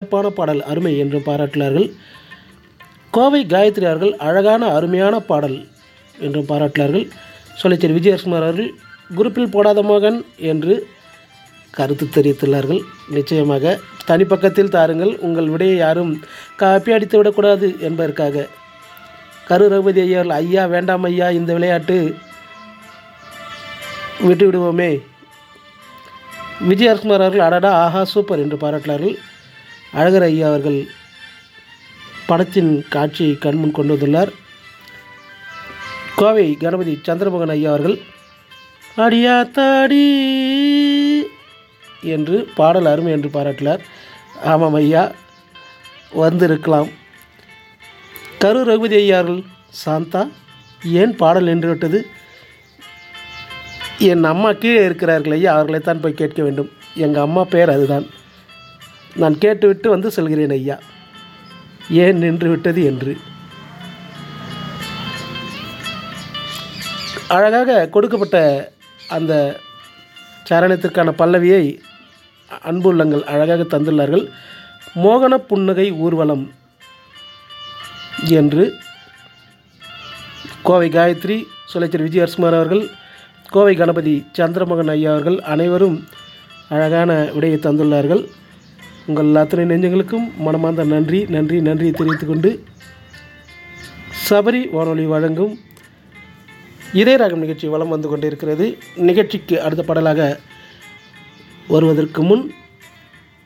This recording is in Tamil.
சிறப்பான பாடல் அருமை என்று பாராட்டினார்கள் கோவை காயத்ரி அவர்கள் அழகான அருமையான பாடல் என்றும் பாராட்டினார்கள் சொல்லிச்சர் விஜயகுமார் அவர்கள் குரூப்பில் போடாத மகன் என்று கருத்து தெரிவித்துள்ளார்கள் நிச்சயமாக தனிப்பக்கத்தில் தாருங்கள் உங்கள் விடையை யாரும் காப்பி அடித்து விடக்கூடாது என்பதற்காக கரு ரகுபதி ஐயா அவர்கள், ஐயா வேண்டாம் ஐயா இந்த விளையாட்டு விட்டு விடுவோமே விஜயகுமார் அவர்கள் அடடா ஆஹா சூப்பர் என்று பாராட்டினார்கள் அழகர் ஐயா அவர்கள் படத்தின் காட்சியை கண்முன் கொண்டு வந்துள்ளார் கோவை கணபதி சந்திரமோகன் ஐயா அவர்கள் அடியா தாடி என்று பாடல் அருமை என்று பாராட்டினார் ஆமாம் ஐயா வந்திருக்கலாம் கரு ரகுபதி ஐயா அவர்கள் சாந்தா ஏன் பாடல் நின்று விட்டது என் அம்மா கீழே இருக்கிறார்கள் ஐயா அவர்களைத்தான் போய் கேட்க வேண்டும் எங்கள் அம்மா பெயர் அதுதான் நான் கேட்டுவிட்டு வந்து சொல்கிறேன் ஐயா ஏன் நின்று விட்டது என்று அழகாக கொடுக்கப்பட்ட அந்த சரணத்திற்கான பல்லவியை அன்புள்ளங்கள் அழகாக தந்துள்ளார்கள் மோகன புன்னகை ஊர்வலம் என்று கோவை காயத்ரி சுலைச்சர் விஜயகுமார் அவர்கள் கோவை கணபதி சந்திரமோகன் ஐயா அவர்கள் அனைவரும் அழகான விடையை தந்துள்ளார்கள் உங்கள் அத்தனை நெஞ்சங்களுக்கும் மனமார்ந்த நன்றி நன்றி நன்றி தெரிவித்துக்கொண்டு சபரி வானொலி வழங்கும் இதே ராகம் நிகழ்ச்சி வலம் வந்து கொண்டிருக்கிறது நிகழ்ச்சிக்கு அடுத்த பாடலாக வருவதற்கு முன்